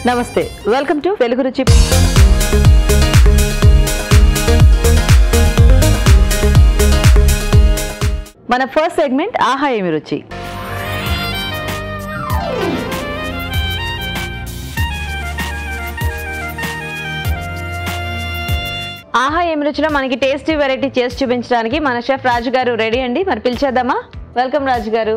నమస్తే welcome to వెలుగు రుచి మన ఫస్ట్ సెగ్మెంట్ ఆహా ఏమి రుచి ఆహా ఏమి రుచిలో మనకి టేస్టీ వెరైటీ చేసి చూపించడానికి మన షెఫ్ రాజు గారు రెడీ అండి మరి పిలిచేద్దామా వెల్కమ్ రాజు గారు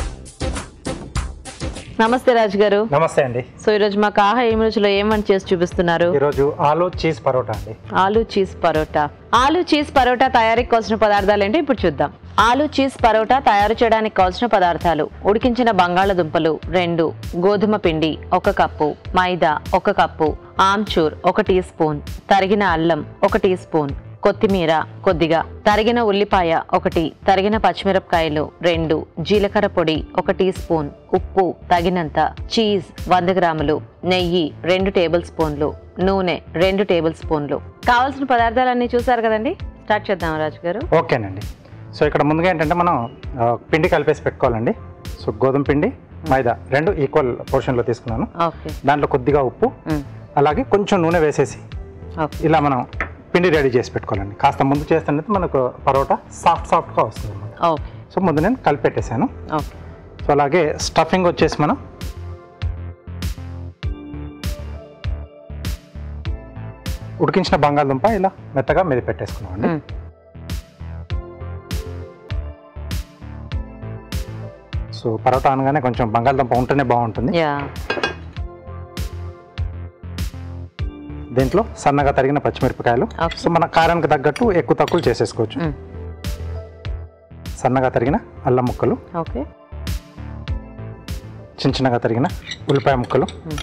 నమస్తే రాజు గారు నమస్తే అండి సో ఈరోజు మాకు ఆహా ఏమి రుచిలో ఏమని చేసి చూపిస్తున్నారు ఈరోజు ఆలు చీజ్ పరోటా అండి ఆలు చీజ్ పరోటా ఆలు చీజ్ పరోటా తయారీకి కావాల్సిన పదార్థాలు ఏంటో ఇప్పుడు చూద్దాం ఆలు చీజ్ పరోటా తయారు చేయడానికి కావాల్సిన పదార్థాలు ఉడికించిన బంగాళదుంపలు రెండు గోధుమ పిండి ఒక కప్పు మైదా ఒక కప్పు ఆమ్చూర్ ఒక టీ స్పూన్ తరిగిన అల్లం ఒక టీ స్పూన్ కొత్తిమీర కొద్దిగా తరిగిన ఉల్లిపాయ ఒకటి తరిగిన పచ్చిమిరపకాయలు రెండు జీలకర్ర పొడి ఒక టీ స్పూన్ ఉప్పు తగినంత చీజ్ వంద గ్రాములు నెయ్యి రెండు టేబుల్ స్పూన్లు నూనె రెండు టేబుల్ స్పూన్లు కావాల్సిన పదార్థాలన్నీ చూసారు కదండి స్టార్ట్ చేద్దాం రాజు గారు ఓకేనండి సో ఇక్కడ ముందుగా ఏంటంటే మనం ఆ, పిండి కలిపేసి పెట్టుకోవాలండి సో గోధుమ పిండి మైదా రెండు ఈక్వల్ పోర్షన్లో తీసుకున్నాను ఓకే దాంట్లో కొద్దిగా ఉప్పు ఉమ్, అలాగే కొంచెం నూనె వేసేసి ఓకే ఇలా మనం పిండి రెడీ చేసి పెట్టుకోవాలండి కాస్త ముందు చేస్తుంటే మనకు పరోటా సాఫ్ట్ సాఫ్ట్గా వస్తుంది అన్నమాట ఓకే సో ముందు నేను కలిపెట్టేశాను ఓకే సో అలాగే స్టఫింగ్ వచ్చేసి మనం ఉడికించిన బంగాళదుంప ఇలా మెత్తగా మీద పెట్టేసుకున్నామండి ఉమ్, సో పరోటా అనగానే కొంచెం బంగాళదుంప ఉంటేనే బాగుంటుంది యా దీంట్లో సన్నగా తరిగిన పచ్చిమిరపకాయలు ఓకే. సో మన కారానికి తగ్గట్టు ఎక్కువ తక్కువ చేసేసుకోవచ్చు ఉమ్, సన్నగా తరిగిన అల్లం ముక్కలు ఓకే చిన్న చిన్నగా తరిగిన ఉల్లిపాయ ముక్కలు ఉమ్,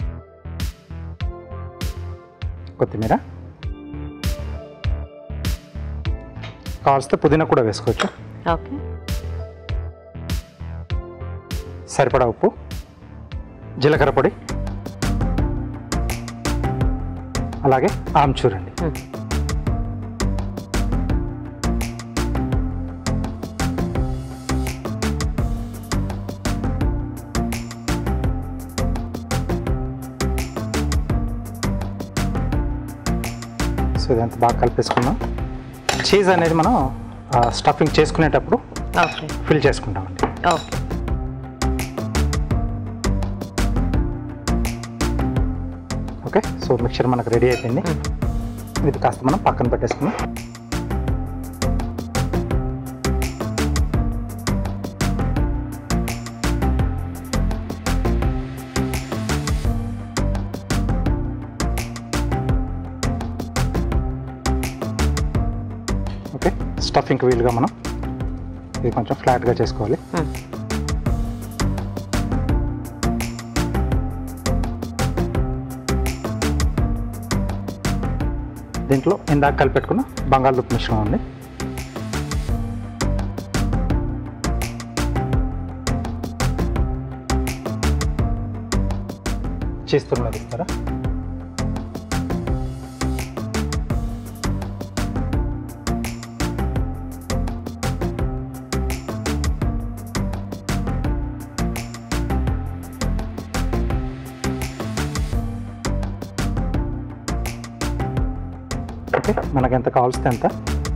కొత్తిమీర కావలిస్తే పుదీనా కూడా వేసుకోవచ్చు ఓకే సరిపడా ఉప్పు జీలకర్ర పొడి అలాగే ఆమ్చూర్ అండి ఉమ్, సో ఇదంతా బాగా కలిపేసుకుందాం చీజ్ అనేది మనం స్టఫింగ్ చేసుకునేటప్పుడు ఓకే ఫిల్ చేసుకుంటామండి ఓకే ఓకే సో మిక్చర్ మనకు రెడీ అయిపోయింది ఉమ్, ఇది కాస్త మనం పక్కన పెట్టేసుకుందాం ఓకే స్టఫింగ్కి వీలుగా మనం ఇది కొంచెం ఫ్లాట్గా చేసుకోవాలి ఉమ్, దీంట్లో ఇందాక కలిపెట్టుకున్న బంగాళదుంప మిశ్రమం ఉంది చేస్తున్నది ఇస్తారా ఓకే మనకి ఎంత కావాల్సింది ఎంత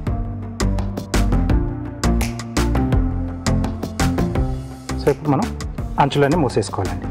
సో ఇప్పుడు మనం అంచులన్నీ మూసేసుకోవాలండి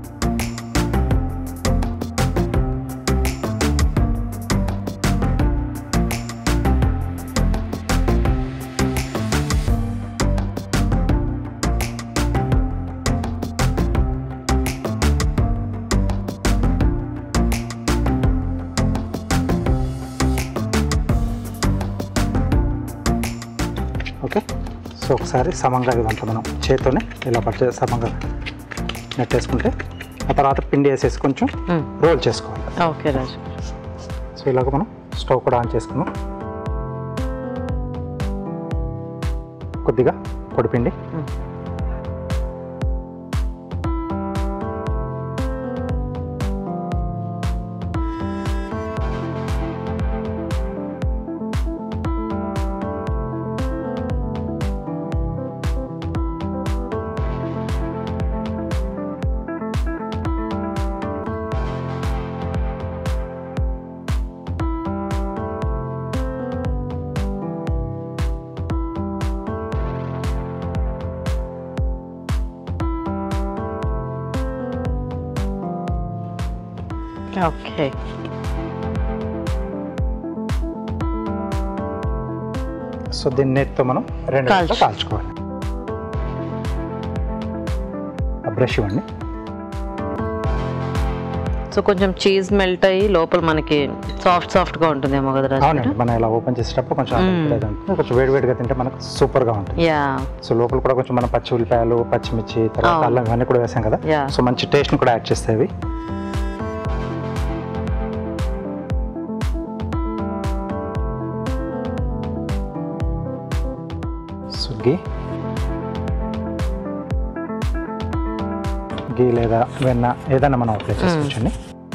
ఓకే సో ఒకసారి సమంగా ఇదంతా మనం చేత్తోనే ఇలా పట్టే సమంగా నెట్టేసుకుంటే ఆ తర్వాత పిండి వేసేసి కొంచెం ఉమ్, రోల్ చేసుకోవాలి ఓకే రాజు సో ఇలాగ మనం స్టవ్ కూడా ఆన్ చేసుకున్నాం కొద్దిగా పొడిపిండి ఉమ్, ఓకే సో దీన్ని నేతితో మనం రెండు కాల్చు. వైపులా కాల్చుకోవాలి ఆ బ్రష్ ఇవ్వండి సో కొంచెం చీజ్ మెల్ట్ అయ్యి లోపల మనకి సాఫ్ట్ సాఫ్ట్ గా ఉంటుందేమో కదా రాజు అవునండి మనం ఇలా ఓపెన్ చేసేటప్పుడు కొంచెం అలా మ్మ్. ఉంటుంది ఉంటుంది. కొంచెం వేడివేడిగా తింటే మనకు సూపర్గా ఉంటుంది యా సో లోపల కూడా కొంచెం మనం పచ్చి ఉల్లిపాయలు పచ్చిమిర్చి తర్వాత అవును. అల్లం ఇవన్నీ కూడా వేసాం కదా యా సో మంచి టేస్ట్ని కూడా యాడ్ చేస్తాయి అవి సో గీ గీ లేదా వెన్న ఏదైనా మనం అప్లై చేసుకోవచ్చండి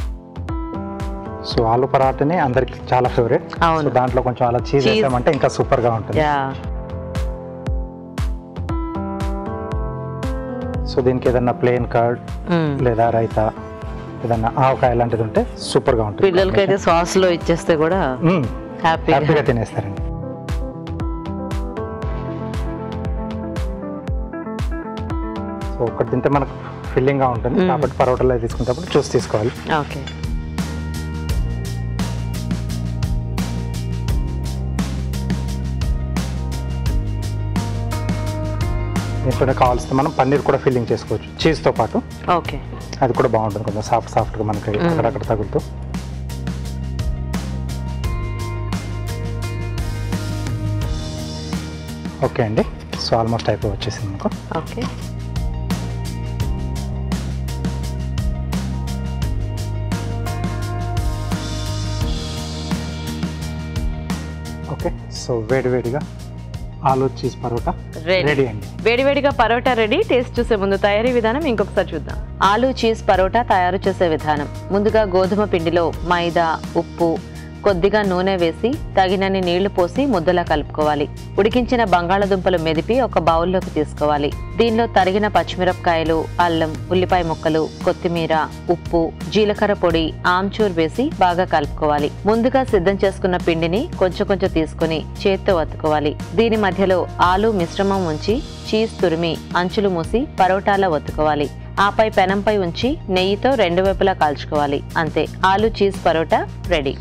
సో ఆలు పరాటని అందరికి చాలా ఫేవరెట్ అవును. సో దాంట్లో కొంచెం అలా చీజ్ Cheese. వేసామంటే ఇంకా సూపర్గా ఉంటుంది యా సో దీనికి ఏదైనా ప్లేన్ కర్డ్ లేదా రైతా ఏదన్నా ఆవకాయ లాంటిది ఉంటే సూపర్గా ఉంటుంది పిల్లలకైతే సాస్ లో ఇచ్చేస్తే కూడా మ్మ్. హ్యాపీగా హ్యాపీగా తినేస్తారండి సో ఒకటి తింటే మనకు ఫిల్లింగ్గా ఉంటుంది మ్మ్. కాబట్టి పరోటాలో తీసుకునేటప్పుడు చూసి తీసుకోవాలి ఓకే దీంట్లోనే కావాల్సిన మనం పన్నీర్ కూడా ఫిల్లింగ్ చేసుకోవచ్చు చీజ్తో పాటు ఓకే అది కూడా బాగుంటుంది కొంచెం సాఫ్ట్ సాఫ్ట్గా మనకి మ్మ్. అక్కడక్కడ తగులుతూ ఓకే అండి సో ఆల్మోస్ట్ అయిపోయి వచ్చేసింది మీకు ఓకే ఓకే సో వేడివేడిగా ఆలు చీజ్ పరోటా Ready. రెడీ అండి వేడివేడిగా పరోటా రెడీ టేస్ట్ చూసే ముందు తయారీ విధానం ఇంకొకసారి చూద్దాం ఆలు చీజ్ పరోటా తయారు చేసే విధానం ముందుగా గోధుమ పిండిలో మైదా ఉప్పు కొద్దిగా నూనె వేసి తగినన్ని నీళ్లు పోసి ముద్దలా కలుపుకోవాలి ఉడికించిన బంగాళదుంపలు మెదిపి ఒక బౌల్లోకి తీసుకోవాలి దీనిలో తరిగిన పచ్చిమిరపకాయలు అల్లం ఉల్లిపాయ ముక్కలు కొత్తిమీర ఉప్పు జీలకర్ర పొడి ఆమ్చూర్ వేసి బాగా కలుపుకోవాలి ముందుగా సిద్ధం చేసుకున్న పిండిని కొంచెం కొంచెం తీసుకుని చేత్తో వత్తుకోవాలి దీని మధ్యలో ఆలు మిశ్రమం ఉంచి చీజ్ తురిమి అంచులు మూసి పరోటాలా ఒత్తుకోవాలి ఆపై పెనంపై ఉంచి నెయ్యితో రెండు వైపులా కాల్చుకోవాలి అంతే aloo cheese paratha ready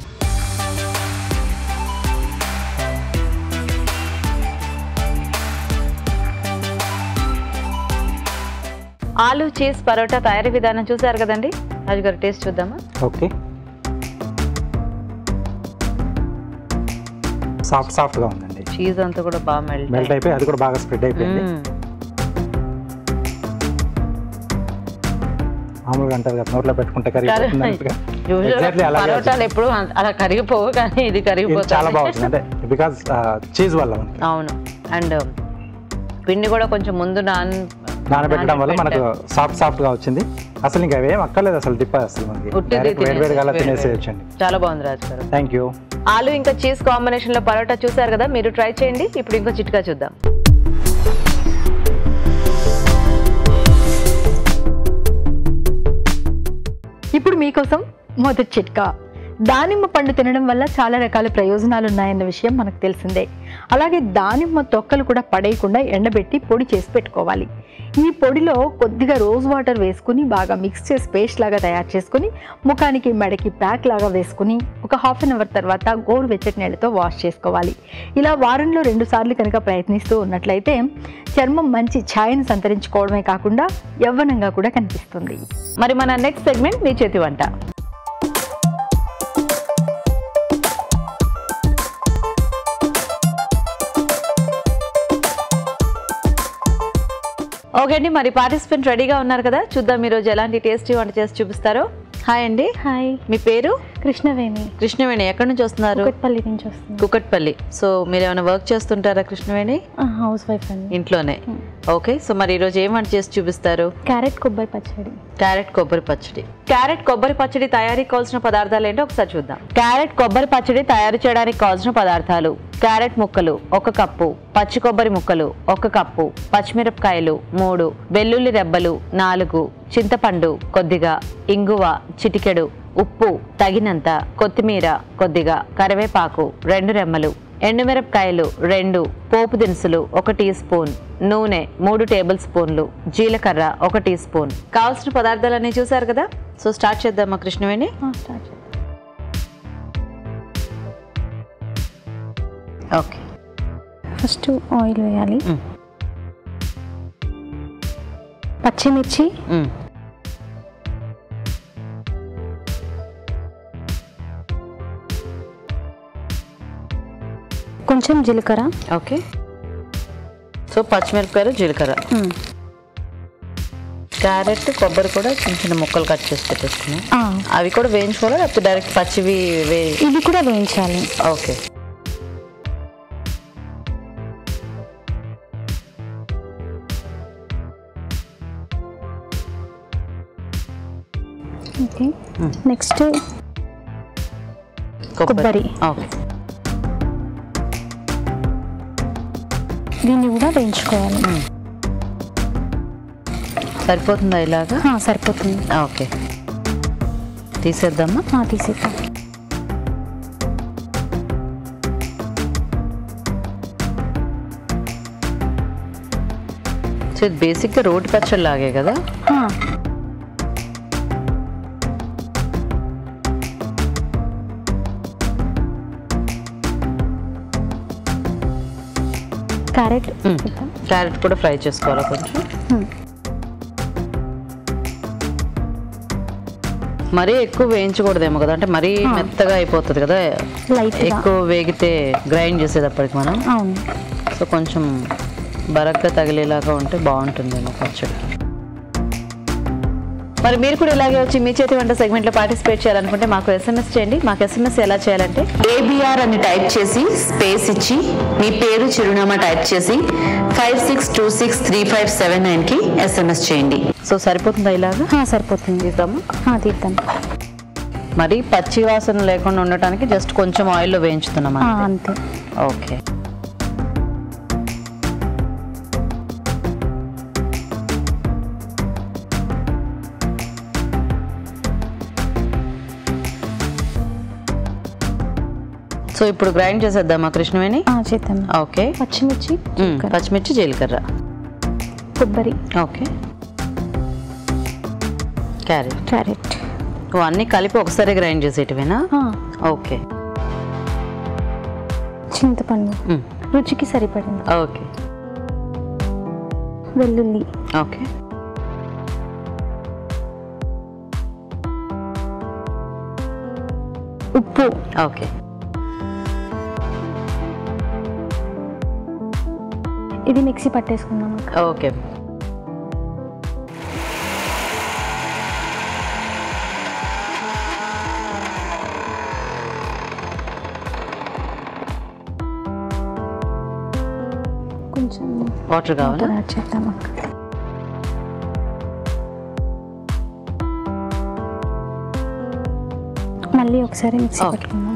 aloo cheese paratha తయారీ విధానం చూసారు కదండి రాజుగారు టేస్ట్ చూద్దామా ఓకే సాఫ్ట్ సాఫ్ట్గా ఉందండి చీజ్ అంతా కూడా బాగా మెల్ట్ మెల్ట్ అయిపోయి అది కూడా బాగా స్ప్రెడ్ అయిపోయింది మామూలుగా అంటారు కదా నోట్లో పెట్టుకుంటే కరిగిపోతుంది అన్నట్టుగా Exactly అలాగే పరోటాలు ఎప్పుడు అలా కరిగిపోవు కానీ ఇది ఇది కరిగిపోతుంది చాలా బాగుంటుంది అంటే బికాస్ చీజ్ వల్ల మనకి అవును అండ్ పిండి కూడా కొంచెం ముందు నాన్ నానబెట్టడం వల్ల మనకు సాఫ్ట్ సాఫ్ట్ గా వచ్చింది అసలు ఇంకా అవేం అక్కర్లేదు అసలు డిప్ప అసలు మనకి ఉట్టిది డైరెక్ట్ వేడి వేడిగా అలా తినేసి- తినేసేయచ్చండి చాలా బాగుంది రాజు గారు థ్యాంక్ యూ ఆలు ఇంకా చీజ్ కాంబినేషన్ లో పరోటా చూసారు కదా మీరు ట్రై చేయండి ఇప్పుడు ఇంకో చిట్కా చూద్దాం ఇప్పుడు మీకోసం మొదటి చిట్కా దానిమ్మ పండు తినడం వల్ల చాలా రకాల ప్రయోజనాలు ఉన్నాయన్న విషయం మనకు తెలిసిందే అలాగే దానిమ్మ తొక్కలు కూడా పడేయకుండా ఎండబెట్టి పొడి చేసి పెట్టుకోవాలి ఈ పొడిలో కొద్దిగా రోజ్ వాటర్ వేసుకుని బాగా మిక్స్ చేసి పేస్ట్ లాగా తయారు చేసుకుని ముఖానికి మెడకి ప్యాక్ లాగా వేసుకుని ఒక హాఫ్ అన్ అవర్ తర్వాత గోరు వెచ్చటి నీళ్ళతో వాష్ చేసుకోవాలి ఇలా వారంలో రెండు సార్లు కనుక ప్రయత్నిస్తూ ఉన్నట్లయితే చర్మం మంచి ఛాయను సంతరించుకోవడమే కాకుండా యవ్వనంగా కూడా కనిపిస్తుంది మరి మన నెక్స్ట్ సెగ్మెంట్ మీ చేతి వంట ఓకే అండి మరి పార్టిసిపెంట్ రెడీగా ఉన్నారు కదా చూద్దాం ఈరోజు ఎలాంటి టేస్టీ వంట చేసి చూపిస్తారో హాయ్ అండి హాయ్ మీ పేరు కృష్ణవేణి కృష్ణవేణి ఎక్కడి నుంచి వస్తున్నారు కుకట్పల్లి నుంచి వస్తుంది కుకట్పల్లి సో మీరు ఏమైనా వర్క్ చేస్తుంటారా కృష్ణవేణి హౌస్ వైఫ్ అండి ఇంట్లోనే ఓకే సో మరి ఈరోజు ఏం వంట చేసి చూపిస్తారు క్యారెట్ కొబ్బరి పచ్చడి క్యారెట్ కొబ్బరి పచ్చడి క్యారెట్ కొబ్బరి పచ్చడి తయారీకి కావాల్సిన పదార్థాలు ఏంటో ఒకసారి చూద్దాం క్యారెట్ కొబ్బరి పచ్చడి తయారు చేయడానికి కావాల్సిన పదార్థాలు క్యారెట్ ముక్కలు ఒక కప్పు పచ్చి కొబ్బరి ముక్కలు ఒక కప్పు పచ్చిమిరపకాయలు మూడు వెల్లుల్లి రెబ్బలు నాలుగు చింతపండు కొద్దిగా ఇంగువ చిటికెడు ఉప్పు తగినంత కొత్తిమీర కొద్దిగా కరివేపాకు రెండు రెమ్మలు ఎండుమిరపకాయలు రెండు పోపు దినుసులు ఒక టీ స్పూన్ నూనె మూడు టేబుల్ స్పూన్లు జీలకర్ర ఒక టీ స్పూన్ కావాల్సిన పదార్థాలన్నీ చూసారు కదా సో స్టార్ట్ చేద్దామా కృష్ణవేణి స్టార్ట్ చేద్దాం ఓకే ఫస్ట్ ఆయిల్ వేయాలి మ్మ్. పచ్చిమిర్చి మ్మ్. కొంచెం జీలకర్ర ఓకే సో పచ్చిమిరపకాయలు జీలకర్ర మ్మ్. క్యారెట్ కొబ్బరి కూడా చిన్న చిన్న ముక్కలు కట్ చేసి పెట్టేసుకున్నాం ఆ, అవి కూడా వేయించుకోవాలా లేకపోతే డైరెక్ట్ పచ్చివి వే ఇవి కూడా వేయించాలి ఓకే ఓకే మ్మ్. నెక్స్ట్ కొబ్బరి కొబ్బరి. ఓకే దీన్ని కూడా వేయించుకోవాలి సరిపోతుందా ఇలాగా ఆ, సరిపోతుంది ఓకే తీసేద్దామా ఆ, తీసేద్దాం సో ఇది బేసిక్గా రోటి పచ్చడి లాగే కదా ఆ, క్యారెట్ మ్మ్. వేద్దాం. క్యారెట్ కూడా ఫ్రై చేసుకోవాలా కొంచెం మ్మ్. మరీ ఎక్కువ వేయించకూడదేమో కదా అంటే మరీ మెత్తగా అయిపోతుంది కదా లైట్గా ఎక్కువ వేగితే గ్రైండ్ చేసేటప్పటికి మనం అవును సో కొంచెం బరగ్గా తగిలేలాగా ఉంటే బాగుంటుందేమో పచ్చడికి మరి మీరు కూడా ఇలాగే వచ్చి మీ చేతి వంట సెగ్మెంట్లో పార్టిసిపేట్ చేయాలనుకుంటే మాకు ఎస్ఎంఎస్ చేయండి మాకు ఎస్ఎంఎస్ ఎలా చేయాలంటే ఏబిఆర్ అని టైప్ చేసి స్పేస్ ఇచ్చి మీ పేరు చిరునామా టైప్ చేసి five six two six three five seven నైన్కి ఎస్ఎంఎస్ చేయండి సో సరిపోతుందా ఇలాగా ఆ, సరిపోతుంది తీద్దాము ఆ, తీద్దాం మరి పచ్చి వాసన లేకుండా ఉండటానికి జస్ట్ కొంచెం ఆయిల్లో వేయించుతున్నాం ఆ, అంతే. అంతే ఓకే సో ఇప్పుడు గ్రైండ్ చేసేద్దామా కృష్ణవేణి ఆ, చేద్దాం ఓకే పచ్చిమిర్చి మ్మ్. జీలకర్ర, పచ్చిమిర్చి జీలకర్ర కొబ్బరి ఓకే క్యారెట్ క్యారెట్ నువ్వు అన్నీ కలిపి ఒకసారి గ్రైండ్ చేసేటివేనా ఆ, ఓకే చింతపండు మ్మ్. రుచికి సరిపడింది ఓకే వెల్లుల్లి ఓకే ఉప్పు ఓకే ఇది మిక్సీ పట్టేసుకుందాం అక్క. ఓకే కొంచెం వాటర్ కావాలా వాటర్ యాడ్ చేద్దాం అక్క మళ్ళీ ఒకసారి మిక్సీ Okay. పట్టుకుందాం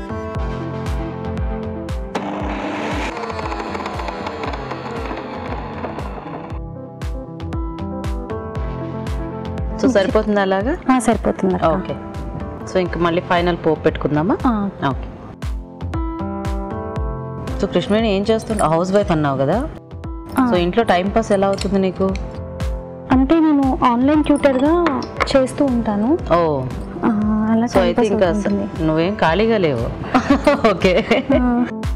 సో సరిపోతుంది అలాగా ఆ, సరిపోతుంది అక్క. ఓకే సో ఇంక మళ్ళీ ఫైనల్ పోపు పెట్టుకుందామా ఆ, ఓకే సో కృష్ణవేణి ఏం చేస్తుంటావు హౌస్ వైఫ్ అన్నావు కదా ఆ. సో ఇంట్లో టైం పాస్ ఎలా అవుతుంది నీకు అంటే నేను ఆన్లైన్ ట్యూటర్గా చేస్తూ ఉంటాను ఓ ఆ, అలా సో time అయితే pass ఇంకా అవుతుంటుంది. నువ్వేం ఖాళీగా లేవు ఓకే ఆ.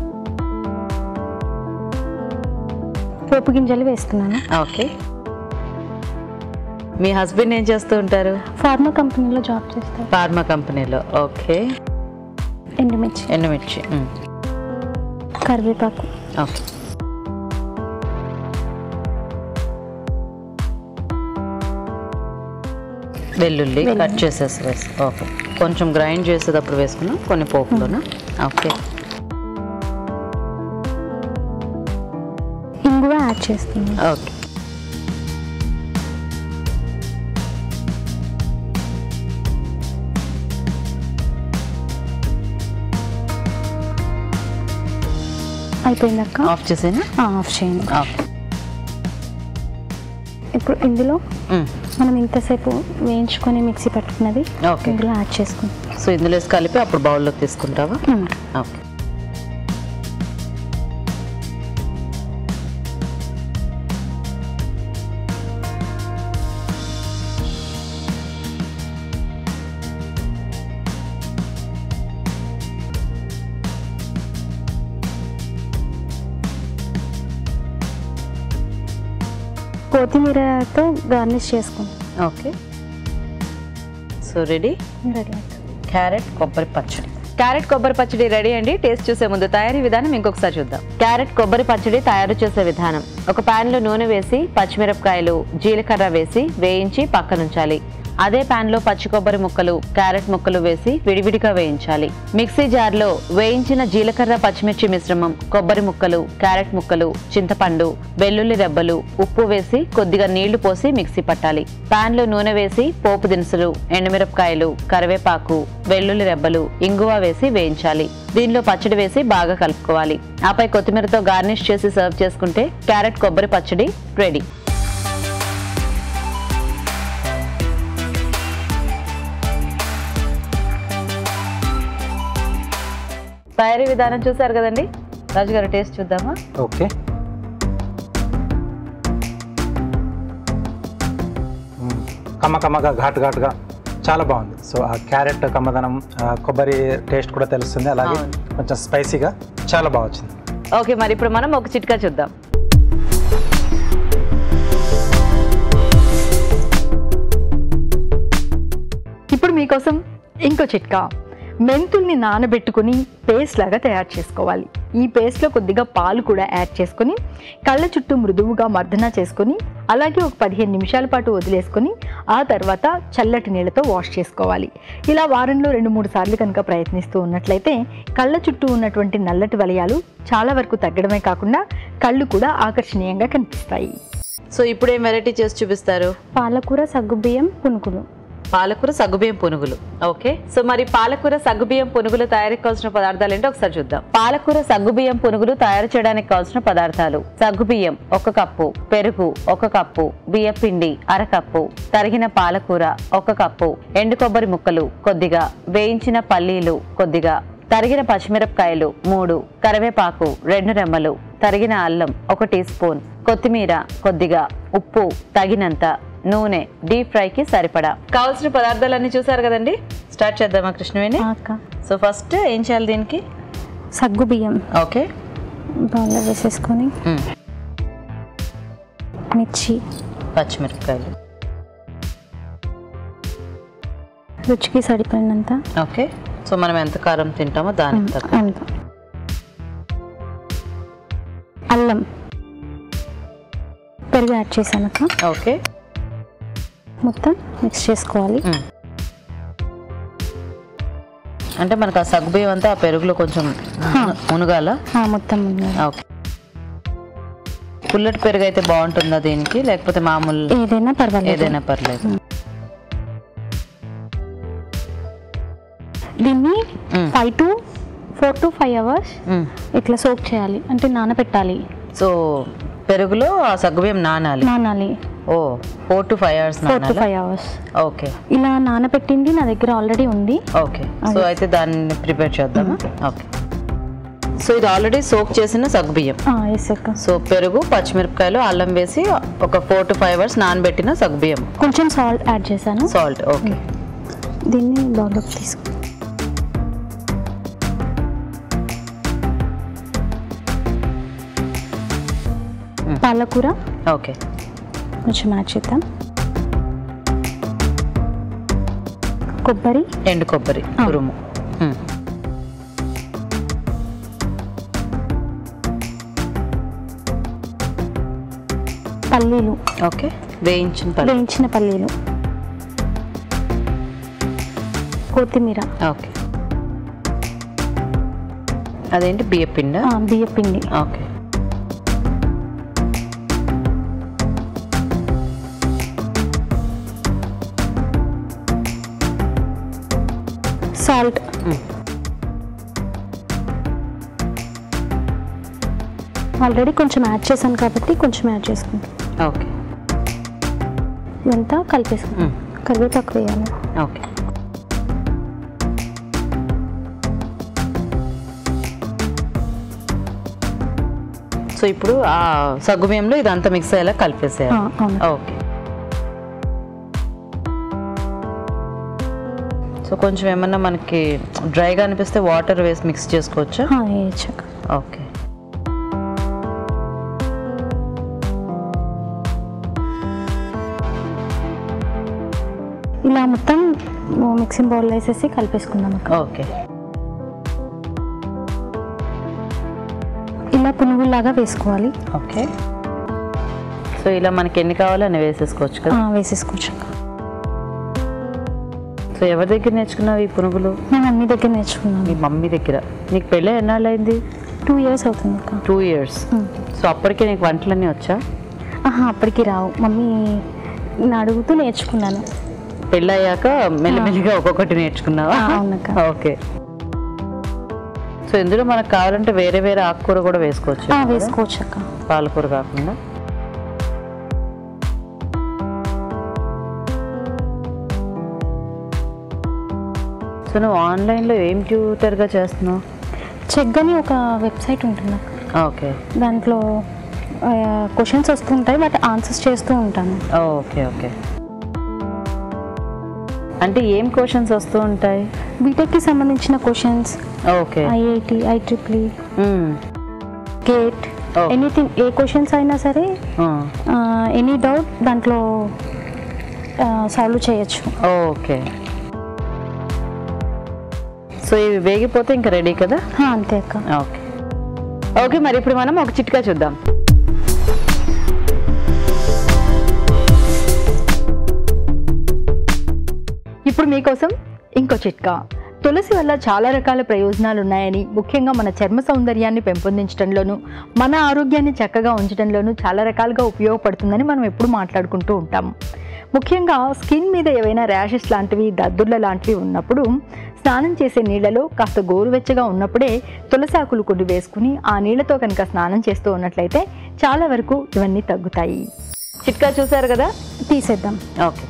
పోపు గింజలు వేస్తున్నాను ఓకే మీ హస్బెండ్ ఏం చేస్తూ ఉంటారు ఫార్మా కంపెనీలో జాబ్ చేస్తారు ఫార్మా కంపెనీలో ఓకే ఎండుమిర్చి ఎండుమిర్చి మ్, కరివేపాకు ఓకే వెల్లుల్లి కట్ చేసేసి వేసి ఓకే కొంచెం గ్రైండ్ చేసేటప్పుడు వేసుకున్నాం కొన్ని పోపులోనా ఓకే ఇంగువ యాడ్ చేస్తున్నాను ఓకే అయిపోయిందక్క ఆఫ్ చేసేనా ఆ, ఆఫ్ చేయండి ఓకే ఇప్పుడు ఇందులో మ్, మనం ఇంతసేపు వేయించుకొని మిక్సీ పట్టుకున్నది ఓకే ఇందులో యాడ్ చేసుకుందాం సో ఇందులో వేసి కలిపి అప్పుడు బౌల్లోకి తీసుకుంటావా మ్. ఓకే కొత్తిమీరతో గార్నిష్ చేసుకుంటాం okay so ready ready carrot కొబ్బరి పచ్చడి క్యారెట్ కొబ్బరి పచ్చడి రెడీ అండి టేస్ట్ చూసే ముందు తయారీ విధానం ఇంకొకసారి చూద్దాం క్యారెట్ కొబ్బరి పచ్చడి తయారు చేసే విధానం ఒక పాన్ లో నూనె వేసి పచ్చిమిరపకాయలు జీలకర్ర వేసి వేయించి పక్కనుంచాలి అదే పాన్ లో పచ్చి కొబ్బరి ముక్కలు క్యారెట్ ముక్కలు వేసి విడివిడిగా వేయించాలి మిక్సీ జార్ లో వేయించిన జీలకర్ర పచ్చిమిర్చి మిశ్రమం కొబ్బరి ముక్కలు క్యారెట్ ముక్కలు చింతపండు వెల్లుల్లి రెబ్బలు ఉప్పు వేసి కొద్దిగా నీళ్లు పోసి మిక్సీ పట్టాలి పాన్ లో నూనె వేసి పోపు దినుసులు ఎండుమిరపకాయలు కరివేపాకు వెల్లుల్లి రెబ్బలు ఇంగువ వేసి వేయించాలి దీనిలో పచ్చడి వేసి బాగా కలుపుకోవాలి ఆపై కొత్తిమీరతో గార్నిష్ చేసి సర్వ్ చేసుకుంటే క్యారెట్ కొబ్బరి పచ్చడి రెడీ తయారీ విధానం చూసారు కదండి రాజు గారు టేస్ట్ చూద్దామా ఓకే మ్మ్. కమ్మ కమ్మగా ఘాటు ఘాటుగా చాలా బాగుంది సో ఆ క్యారెట్ కమ్మదనం ఆ కొబ్బరి టేస్ట్ కూడా తెలుస్తుంది అలాగే అవును. కొంచెం స్పైసీగా చాలా బాగా వచ్చింది ఓకే మరి ఇప్పుడు మనం ఒక చిట్కా చూద్దాం ఇప్పుడు మీకోసం ఇంకో చిట్కా మెంతుల్ని నానబెట్టుకుని పేస్ట్ లాగా తయారు చేసుకోవాలి ఈ పేస్ట్లో కొద్దిగా పాలు కూడా యాడ్ చేసుకొని కళ్ళ చుట్టూ మృదువుగా మర్దన చేసుకొని అలాగే ఒక పదిహేను నిమిషాల పాటు వదిలేసుకొని ఆ తర్వాత చల్లటి నీళ్ళతో వాష్ చేసుకోవాలి ఇలా వారంలో రెండు మూడు సార్లు కనుక ప్రయత్నిస్తూ ఉన్నట్లయితే కళ్ళ చుట్టూ ఉన్నటువంటి నల్లటి వలయాలు చాలా వరకు తగ్గడమే కాకుండా కళ్ళు కూడా ఆకర్షణీయంగా కనిపిస్తాయి సో ఇప్పుడు ఏం వెరైటీ చేసి చూపిస్తారు పాలకూర సగ్గుబియ్యం పునుకులు పాలకూర సగ్గుబియ్యం పునుగులు ఓకే సో మరి పాలకూర సగ్గుబియ్యం పునుగులు తయారీకి కావాల్సిన పదార్థాలు ఏంటో ఒకసారి చూద్దాం పాలకూర సగ్గుబియ్యం పునుగులు తయారు చేయడానికి కావాల్సిన పదార్థాలు సగ్గుబియ్యం ఒక కప్పు పెరుగు ఒక కప్పు బియ్య పిండి అర కప్పు తరిగిన పాలకూర ఒక కప్పు ఎండు కొబ్బరి ముక్కలు కొద్దిగా వేయించిన పల్లీలు కొద్దిగా తరిగిన పచ్చిమిరపకాయలు మూడు కరివేపాకు రెండు రెమ్మలు తరిగిన అల్లం ఒక టీ స్పూన్ కొత్తిమీర కొద్దిగా ఉప్పు తగినంత నూనె డీప్ ఫ్రైకి సరిపడా కావాల్సిన పదార్థాలన్నీ చూసారు కదండి స్టార్ట్ చేద్దామా కృష్ణవేణి అక్క సో ఫస్ట్ ఏం చేయాలి దీనికి సగ్గుబియ్యం ఓకే బౌల్లో వేసేసుకొని మిర్చి పచ్చిమిరపకాయలు రుచికి సరిపడినంత ఓకే సో మనం ఎంత కారం తింటామో దానికి తగ్గ అంత అల్లం పెరుగు యాడ్ చేశానక ఓకే మొత్తం మిక్స్ చేసుకోవాలి మ్. అంటే మనకు ఆ సగ్గుబియ్యం అంతా ఆ పెరుగులో కొంచెం మున- మునగాల ఆ, మొత్తం ఉంది. ఓకే పుల్లటి పెరుగు అయితే బాగుంటుందా దీనికి లేకపోతే మామూలు ఏదైనా పర్వాలేదు ఏదైనా పర్లేదు దీన్ని మ్. Five to four to five hours మ్. ఇట్లా సోక్ చేయాలి అంటే నానబెట్టాలి సో పెరుగులో ఆ సగ్గుబియ్యం నానాలి నానాలి ఓ four to five hours four to నానాలి ఫైవ్ అవర్స్ ఓకే ఇలా నానబెట్టింది నా దగ్గర ఆల్రెడీ ఉంది ఓకే సో అయితే దాన్ని ప్రిపేర్ చేద్దామా ఓకే సో ఇది ఆల్రెడీ సోక్ చేసిన సగ్గుబియ్యం ఎస్ అక్క సో పెరుగు పచ్చిమిరపకాయలు అల్లం వేసి ఒక ఫోర్ టు ఫైవ్ అవర్స్ నానబెట్టిన సగ్గుబియ్యం కొంచెం సాల్ట్ యాడ్ చేశాను సాల్ట్ ఓకే దీన్ని బౌల్లోకి తీసుకు పాలకూర ఓకే కొంచెం యాడ్ చేద్దాం కొబ్బరి ఎండు కొబ్బరి ఆ. తురుము మ్. పల్లీలు ఓకే వేయించిన పల్లి వేయించిన పల్లీలు కొత్తిమీర ఓకే అదేంటి బియ్య పిండ ఆ, బియ్య పిండి ఓకే సాల్ట్ మ్. ఆల్రెడీ కొంచెం యాడ్ చేశాను కాబట్టి కొంచెం యాడ్ చేసుకుంటాం ఓకే ఇదంతా కలిపేసుకుంటాం మ్. కరివేపాకు వేయాలి ఓకే సో ఇప్పుడు ఆ సగ్గుబియ్యంలో ఇదంతా మిక్స్ అయ్యేలా ఆ, కలిపేసేయాలి అవును ఓకే సో కొంచెం ఏమన్నా మనకి డ్రైగా అనిపిస్తే వాటర్ వేసి మిక్స్ చేసుకోవచ్చా ఆ, వేయచ్చు అక్క. ఓకే ఇలా మొత్తం మిక్సింగ్ బౌల్ వేసేసి కలిపేసుకుందాం అక్క ఓకే ఇలా పునుగుల్లాగా వేసుకోవాలి ఓకే సో ఇలా మనకి ఎన్ని కావాలో అని వేసేసుకోవచ్చు ఆ, కదా వేసేసుకోవచ్చు అక్క సో ఎవరి దగ్గర నేర్చుకున్నావు ఈ పునుగులు మా మమ్మీ దగ్గర నేర్చుకున్నాను మీ మమ్మీ దగ్గర నీకు పెళ్ళి ఎన్నాళ్ళు అయింది టూ ఇయర్స్ అవుతుంది అక్క టూ ఇయర్స్ ఉమ్. సో అప్పటికే నీకు వంటలన్నీ వచ్చా ఆహా అప్పటికి రావు మమ్మీ నేను అడుగుతూ నేర్చుకున్నాను పెళ్ళయ్యాక మెల్లిమెల్లిగా ఒక్కొక్కటి నేర్చుకున్నావా ఆ, అవునక్క. ఓకే సో ఇందులో మనకు కావాలంటే వేరే వేరే ఆకుకూర కూడా వేసుకోవచ్చు ఆ, వేసుకోవచ్చు అక్క పాలకూర కాకుండా సో నువ్వు ఆన్లైన్లో ఏం ట్యూటర్గా చేస్తున్నావు చెక్ అని ఒక వెబ్సైట్ ఉంటుంది అక్క ఓకే దాంట్లో క్వశ్చన్స్ వస్తుంటాయి బట్ ఆన్సర్స్ చేస్తూ ఉంటాను ఓకే ఓకే అంటే ఏం క్వశ్చన్స్ వస్తూ ఉంటాయి బీటెక్కి సంబంధించిన క్వశ్చన్స్ ఓకే ఐఐటి ఐట్రిప్లీ మ్మ్. GATE Oh. ఎనీథింగ్ ఏ క్వశ్చన్స్ అయినా సరే ఆ, ఎనీ డౌట్ దాంట్లో సాల్వ్ చేయొచ్చు ఓకే సో ఇవి వేగిపోతే ఇంకా రెడీ కదా హా, అంతే అక్క ఓకే ఓకే మరి ఇప్పుడు మనం ఒక చిట్కా చూద్దాం ఇప్పుడు మీకోసం ఇంకో చిట్కా తులసి వల్ల చాలా రకాల ప్రయోజనాలు ఉన్నాయని ముఖ్యంగా మన చర్మ సౌందర్యాన్ని పెంపొందించడంలోనూ మన ఆరోగ్యాన్ని చక్కగా ఉంచడంలోనూ చాలా రకాలుగా ఉపయోగపడుతుందని మనం ఎప్పుడు మాట్లాడుకుంటూ ఉంటాము ముఖ్యంగా స్కిన్ మీద ఏవైనా ర్యాషెస్ లాంటివి దద్దుర్ల లాంటివి ఉన్నప్పుడు స్నానం చేసే నీళ్ళలో కాస్త గోరువెచ్చగా ఉన్నప్పుడే తులసాకులు కొన్ని వేసుకుని ఆ నీళ్ళతో కనుక స్నానం చేస్తూ ఉన్నట్లయితే చాలా వరకు ఇవన్నీ తగ్గుతాయి చిట్కా చూసారు కదా తీసేద్దాం ఓకే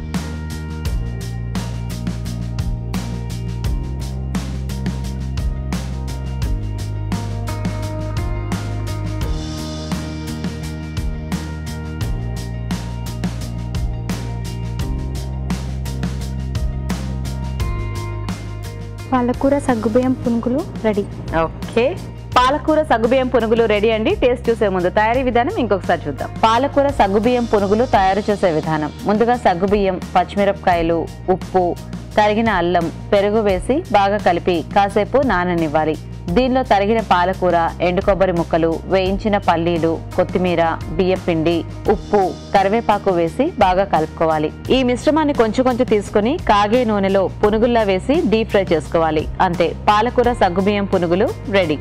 పాలకూర సగ్గుబియ్యం పునుగులు రెడీ ఓకే పాలకూర సగ్గుబియ్యం పునుగులు రెడీ అండి టేస్ట్ చూసే ముందు తయారీ విధానం ఇంకొకసారి చూద్దాం పాలకూర సగ్గుబియ్యం పునుగులు తయారు చేసే విధానం ముందుగా సగ్గుబియ్యం పచ్చిమిరపకాయలు ఉప్పు తరిగిన అల్లం పెరుగు వేసి బాగా కలిపి కాసేపు నాననివ్వాలి దీనిలో తరిగిన పాలకూర ఎండు కొబ్బరి ముక్కలు వేయించిన పల్లీలు కొత్తిమీర బియ్యం పిండి ఉప్పు కరివేపాకు వేసి బాగా కలుపుకోవాలి ఈ మిశ్రమాన్ని కొంచెం కొంచెం తీసుకుని కాగే నూనెలో పునుగుల్లా వేసి డీప్ ఫ్రై చేసుకోవాలి అంతే పాలకూర సగ్గుబియ్యం పునుగులు రెడీ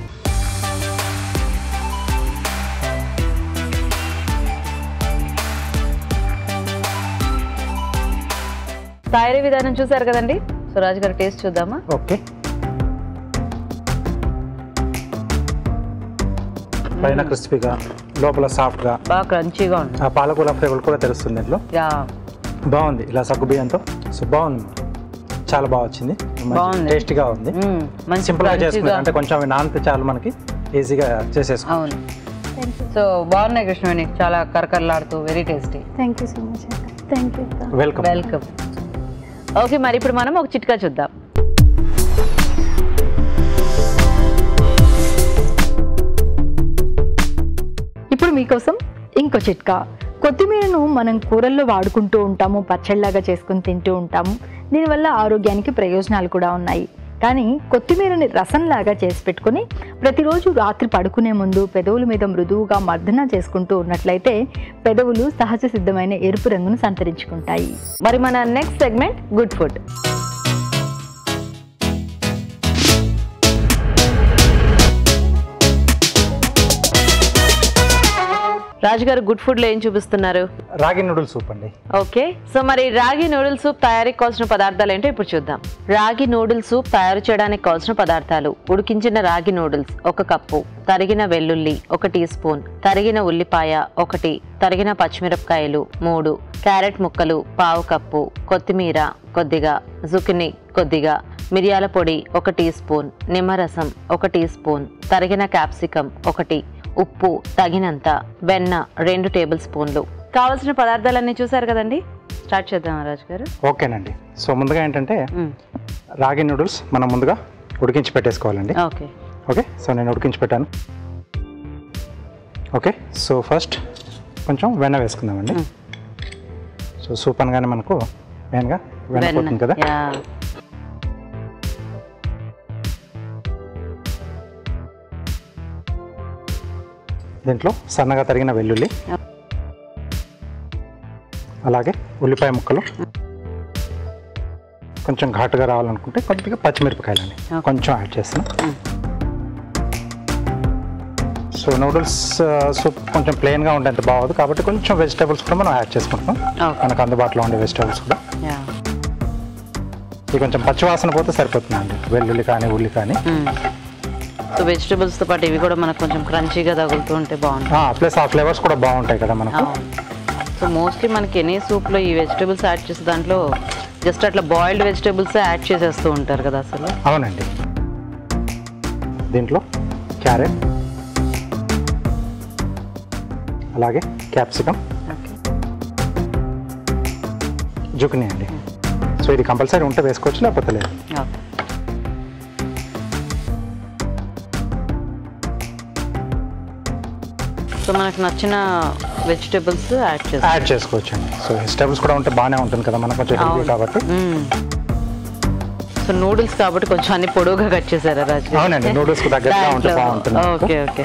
తయారీ విధానం చూసారు కదండి సురాజ్ గారు టేస్ట్ చూద్దామా ఓకే పైన క్రిస్పీగా లోపల సాఫ్ట్గా బాగా క్రంచీగా ఉంది ఆ పాలకూర ఫ్లేవర్ కూడా తెలుస్తుంది దీంట్లో యా బాగుంది ఇలా సగ్గు బియ్యంతో సో బాగుంది చాలా బాగా వచ్చింది బాగుంది. టేస్టీగా ఉంది మ్మ్. మంచి సింపుల్గా crunchy చేసుకున్నారు గా. అంటే కొంచెం అవి నానితే చాలు మనకి ఈజీగా చేసేసుకో అవును సో బాగున్నాయి కృష్ణవేణి చాలా కరకరలాడుతూ very tasty thank you so much అక్క థ్యాంక్ యూ అక్క వెల్కమ్ వెల్కమ్ ఓకే మరి ఇప్పుడు మనం ఒక చిట్కా చూద్దాం ఇప్పుడు మీకోసం ఇంకో చిట్కా కొత్తిమీరను మనం కూరల్లో వాడుకుంటూ ఉంటాము పచ్చళ్ళలాగా చేసుకుని తింటూ ఉంటాము దీనివల్ల ఆరోగ్యానికి ప్రయోజనాలు కూడా ఉన్నాయి కానీ కొత్తిమీరని రసంలాగా చేసి పెట్టుకుని ప్రతిరోజు రాత్రి పడుకునే ముందు పెదవుల మీద మృదువుగా మర్దన చేసుకుంటూ ఉన్నట్లయితే పెదవులు సహజ సిద్ధమైన ఎరుపు రంగును సంతరించుకుంటాయి మరి మన నెక్స్ట్ సెగ్మెంట్ గుడ్ ఫుడ్ రాజుగారు గుడ్ ఫుడ్ లో ఏం చూపిస్తున్నారు రాగి నూడిల్ సూప్ అండి ఓకే సో మరి రాగి నూడిల్ సూప్ తయారీకి కావాల్సిన పదార్థాలు ఏంటో ఇప్పుడు చూద్దాం రాగి నూడిల్ సూప్ తయారు చేయడానికి కావాల్సిన పదార్థాలు ఉడికించిన రాగి నూడిల్స్ ఒక కప్పు తరిగిన వెల్లుల్లి ఒక టీ స్పూన్ తరిగిన ఉల్లిపాయ ఒకటి తరిగిన పచ్చిమిరపకాయలు మూడు క్యారెట్ ముక్కలు పావు కప్పు కొత్తిమీర కొద్దిగా జుకిని కొద్దిగా మిరియాల పొడి ఒక టీ స్పూన్ నిమ్మరసం ఒక టీ స్పూన్ తరిగిన క్యాప్సికం ఒకటి ఉప్పు తగినంత వెన్న రెండు టేబుల్ స్పూన్లు కావలసిన పదార్థాలన్నీ చూసారు కదండి స్టార్ట్ చేద్దాం రాజు గారు ఓకేనండి సో ముందుగా ఏంటంటే మ్మ్. రాగి నూడిల్స్ మనం ముందుగా ఉడికించి పెట్టేసుకోవాలండి ఓకే ఓకే సో నేను ఉడికించి పెట్టాను ఓకే సో ఫస్ట్ కొంచెం వెన్న వేసుకుందామండి మ్మ్. సో సూప్ అనగానే మనకు మెయిన్గా వెనకపోతుంది కదా యా దీంట్లో సన్నగా తరిగిన వెల్లుల్లి అలాగే ఉల్లిపాయ ముక్కలు కొంచెం ఘాటుగా రావాలనుకుంటే కొద్దిగా పచ్చిమిరపకాయలు అండి Okay. కొంచెం యాడ్ చేస్తాను సో నూడిల్స్ సూప్ కొంచెం ప్లెయిన్గా ఉండేంత బాగోదు కాబట్టి కొంచెం వెజిటేబుల్స్ కూడా మనం యాడ్ చేసుకుంటాం Okay. మనకు అందుబాటులో ఉండే వెజిటేబుల్స్ కూడా యా ఇది కొంచెం పచ్చివాసన పోతే సరిపోతుందండి వెల్లుల్లి కానీ ఉల్లి కానీ సో వెజిటబుల్స్తో పాటు ఇవి కూడా మనకు కొంచెం క్రంచీగా తగులుతూ ఉంటే బాగుంటుంది ప్లస్ ఆ ఫ్లేవర్స్ కూడా బాగుంటాయి కదా మనకు సో మోస్ట్లీ మనకి ఎనీ సూప్లో ఈ వెజిటబుల్స్ యాడ్ చేసే దాంట్లో జస్ట్ అట్లా బాయిల్డ్ వెజిటబుల్స్ యాడ్ చేసేస్తూ ఉంటారు కదా అసలు అవునండి దీంట్లో క్యారెట్ అలాగే క్యాప్సికమ్ ఓకే జుకినీ అండి సో ఇది కంపల్సరీ ఉంటే వేసుకోవచ్చు లేకపోతే లేదు ఓకే సో మనకు నచ్చిన వెజిటబుల్స్ యాడ్ చేస్తాం యాడ్ చేసుకోవచ్చు అండి సో వెజిటేబుల్స్ కూడా ఉంటే బాగానే ఉంటుంది కదా మనకు కొంచెం హెల్తీ అవును. కాబట్టి సో నూడిల్స్ కాబట్టి కొంచెం అన్ని పొడవుగా కట్ చేశారా రాజు అవునండి, noodles కు తగ్గట్టుగా ఉంటే బాగుంటుంది. ఓకే ఓకే